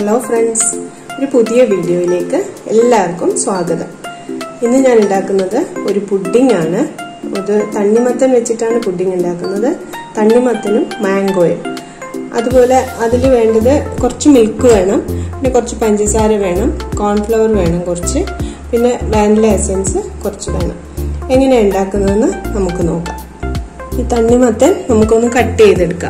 hello friends ഒരു പുതിയ വീഡിയോയിലേക്ക് എല്ലാവർക്കും സ്വാഗതം ഇന്ന് ഞാൻ ഉണ്ടാക്കുന്നത് ഒരു പുഡിംഗ് ആണ് അത് തണ്ണിമത്തൻ വെച്ചിട്ടാണ് പുഡിംഗ് ഉണ്ടാക്കുന്നത് തണ്ണിമത്തനും മാംഗോയും അതുപോലെ അതിൽ വേണ്ടത് കുറച്ച് മിൽക്ക് വേണം പിന്നെ കുറച്ച് പഞ്ചസാര വേണം കോൺഫ്ലവർ വേണം കുറച്ച് പിന്നെ വാനില എസൻസ് കുറച്ച് വേണം എങ്ങനെയാണ് ഉണ്ടാക്കുന്നതെന്ന് നമുക്ക് നോക്കാം ഈ തണ്ണിമത്തൻ നമുക്കൊന്ന് കട്ട് ചെയ്തെടുക്കാം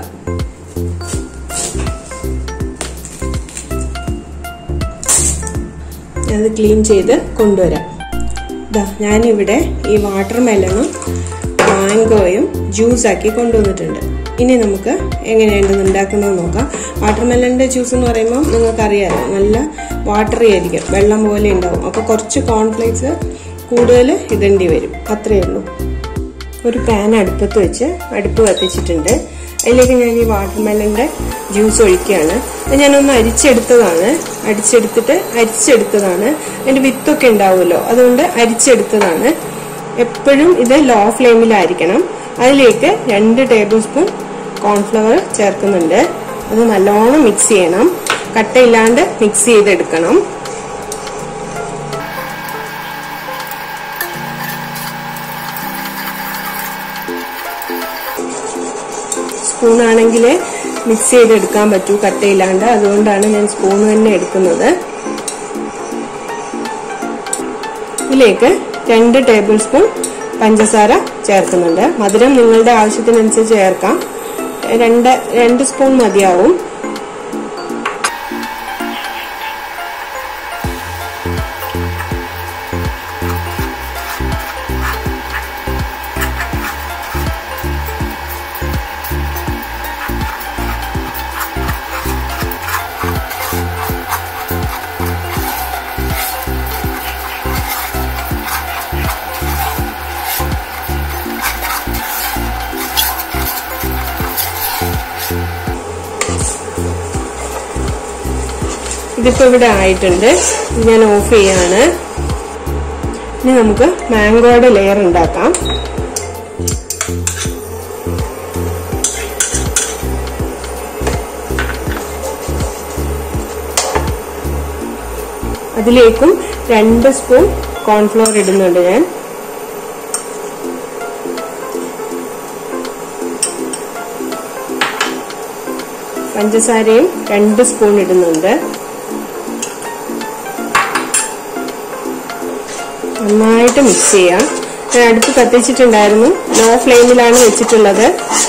അത് ക്ലീൻ ചെയ്ത് കൊണ്ടുവരാം ഇതാ ഞാനിവിടെ ഈ വാട്ടർ മെലണും മാംഗോയും ജ്യൂസാക്കി കൊണ്ടുവന്നിട്ടുണ്ട് ഇനി നമുക്ക് എങ്ങനെയാണ് ഉണ്ടാക്കുന്നത് നോക്കാം വാട്ടർ മെലണിൻ്റെ ജ്യൂസ് എന്ന് പറയുമ്പോൾ നിങ്ങൾക്കറിയാമല്ലോ നല്ല വാട്ടറി ആയിരിക്കും വെള്ളം പോലെ ഉണ്ടാവും അപ്പോൾ കുറച്ച് കോൺഫ്ലേക്സ് കൂടുതൽ ഇടേണ്ടി വരും അത്രയേ ഉള്ളൂ ഒരു പാൻ അടുപ്പത്ത് വെച്ച് അടുപ്പ് കത്തിച്ചിട്ടുണ്ട് അതിലേക്ക് ഞാൻ ഈ വാട്ടർ മെലൻ്റെ ജ്യൂസ് ഒഴിക്കുകയാണ് അത് ഞാനൊന്ന് അരിച്ചെടുത്തതാണ് അരിച്ചെടുത്തിട്ട് അരിച്ചെടുത്തതാണ് അതിൻ്റെ വിത്തൊക്കെ ഉണ്ടാവുമല്ലോ അതുകൊണ്ട് അരിച്ചെടുത്തതാണ് എപ്പോഴും ഇത് ലോ ഫ്ലെയിമിലായിരിക്കണം അതിലേക്ക് രണ്ട് ടേബിൾ സ്പൂൺ കോൺഫ്ലവർ ചേർക്കുന്നുണ്ട് അത് നല്ലോണം മിക്സ് ചെയ്യണം കട്ടയില്ലാണ്ട് മിക്സ് ചെയ്തെടുക്കണം സ്പൂൺ ആണെങ്കിൽ മിക്സ് ചെയ്തെടുക്കാൻ പറ്റൂ കട്ടയില്ലാണ്ട് അതുകൊണ്ടാണ് ഞാൻ സ്പൂൺ തന്നെ എടുക്കുന്നത് ഇതിലേക്ക് രണ്ട് ടേബിൾ സ്പൂൺ പഞ്ചസാര ചേർക്കുന്നുണ്ട് മധുരം നിങ്ങളുടെ ആവശ്യത്തിനനുസരിച്ച് ചേർക്കാം രണ്ട് രണ്ട് സ്പൂൺ മതിയാവും ഇതിപ്പോ ഇവിടെ ആയിട്ടുണ്ട് ഞാൻ ഓഫ് ചെയ്യാണ് ഇനി നമുക്ക് മാംഗോയുടെ ലെയർ ഉണ്ടാക്കാം അതിലേക്കും രണ്ട് സ്പൂൺ കോൺഫ്ലോർ ഇടുന്നുണ്ട് ഞാൻ പഞ്ചസാരയും രണ്ട് സ്പൂൺ ഇടുന്നുണ്ട് നന്നായിട്ട് മിക്സ് ചെയ്യാം ഞാൻ അടുപ്പ് കത്തിച്ചിട്ടുണ്ടായിരുന്നു ലോ ഫ്ലെയിമിലാണ് വെച്ചിട്ടുള്ളത്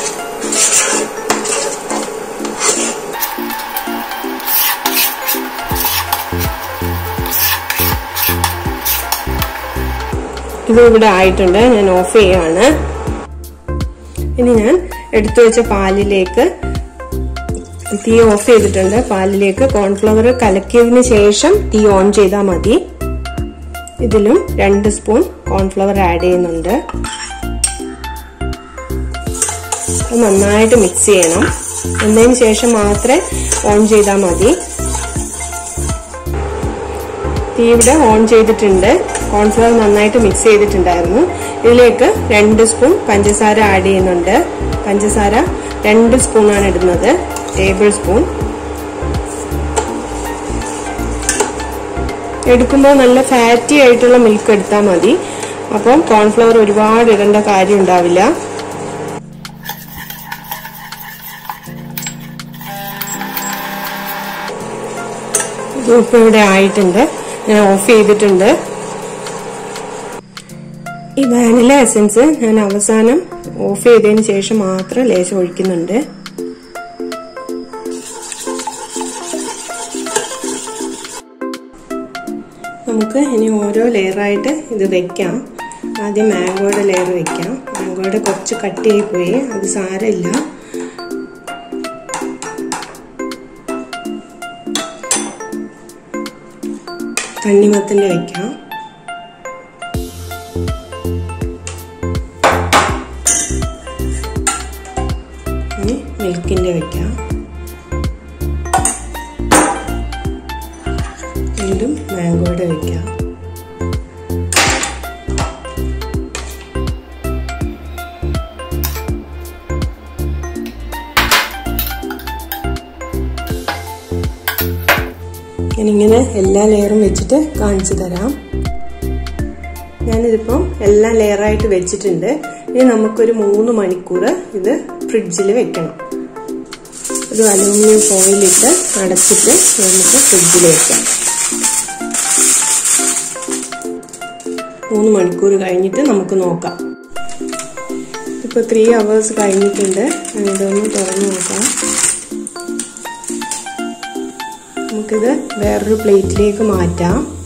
ഇത് ഇവിടെ ആയിട്ടുണ്ട് ഞാൻ ഓഫ് ചെയ്യാണ് ഇനി ഞാൻ എടുത്തു വെച്ച പാലിലേക്ക് തീ ഓഫ് ചെയ്തിട്ടുണ്ട് പാലിലേക്ക് കോൺഫ്ലവർ കലക്കിയതിന് ശേഷം തീ ഓൺ ചെയ്താൽ മതി ഇതിലും രണ്ട് സ്പൂൺ കോൺഫ്ലവർ ആഡ് ചെയ്യുന്നുണ്ട് നന്നായിട്ട് മിക്സ് ചെയ്യണം എന്നതിന് ശേഷം മാത്രമേ ഓൺ ചെയ്താൽ മതി തീ ഇവിടെ ഓൺ ചെയ്തിട്ടുണ്ട് കോൺഫ്ലവർ നന്നായിട്ട് മിക്സ് ചെയ്തിട്ടുണ്ടായിരുന്നു ഇതിലേക്ക് രണ്ട് സ്പൂൺ പഞ്ചസാര ആഡ് ചെയ്യുന്നുണ്ട് പഞ്ചസാര രണ്ട് സ്പൂണാണ് ഇടുന്നത് ടേബിൾ സ്പൂൺ എടുക്കുമ്പോൾ നല്ല ഫാറ്റി ആയിട്ടുള്ള മിൽക്ക് എടുത്താൽ മതി അപ്പം കോൺഫ്ലവർ ഒരുപാട് ഇടേണ്ട കാര്യം ഉണ്ടാവില്ല ഇപ്പൊ ഇവിടെ ആയിട്ടുണ്ട് ഞാൻ ഓഫ് ചെയ്തിട്ടുണ്ട് ഈ വാനില എസൻസ് ഞാൻ അവസാനം ഓഫ് ചെയ്തതിന് ശേഷം മാത്രം ലേശം ഒഴിക്കുന്നുണ്ട് നമുക്ക് ഇനി ഓരോ ലെയറായിട്ട് ഇത് വെക്കാം ആദ്യം മാംഗോയുടെ ലെയർ വെക്കാം മാംഗോയുടെ കുറച്ച് കട്ടിയായി പോയി അത് സാരമില്ല തണ്ണിമത്തൻ്റെ വെക്കാം ഇനി മിൽക്കിൻ്റെ വെക്കാം വീണ്ടും മാംഗോയുടെ വെക്കാം എല്ലാ ലെയറും വെച്ചിട്ട് കാണിച്ചു തരാം ഞാനിതിപ്പം എല്ലാം ലെയറായിട്ട് വെച്ചിട്ടുണ്ട് ഇനി നമുക്കൊരു മൂന്ന് മണിക്കൂർ ഇത് ഫ്രിഡ്ജിൽ വെക്കണം ഒരു അലൂമിനിയം ഫോയിലിട്ട് അടച്ചിട്ട് നമുക്ക് ഫ്രിഡ്ജിൽ വെക്കാം മൂന്ന് മണിക്കൂർ കഴിഞ്ഞിട്ട് നമുക്ക് നോക്കാം ഇപ്പോൾ ത്രീ അവേഴ്സ് കഴിഞ്ഞിട്ടുണ്ട് ഇതൊന്ന് തുറന്നു നോക്കാം നമുക്കിത് വേറൊരു പ്ലേറ്റിലേക്ക് മാറ്റാം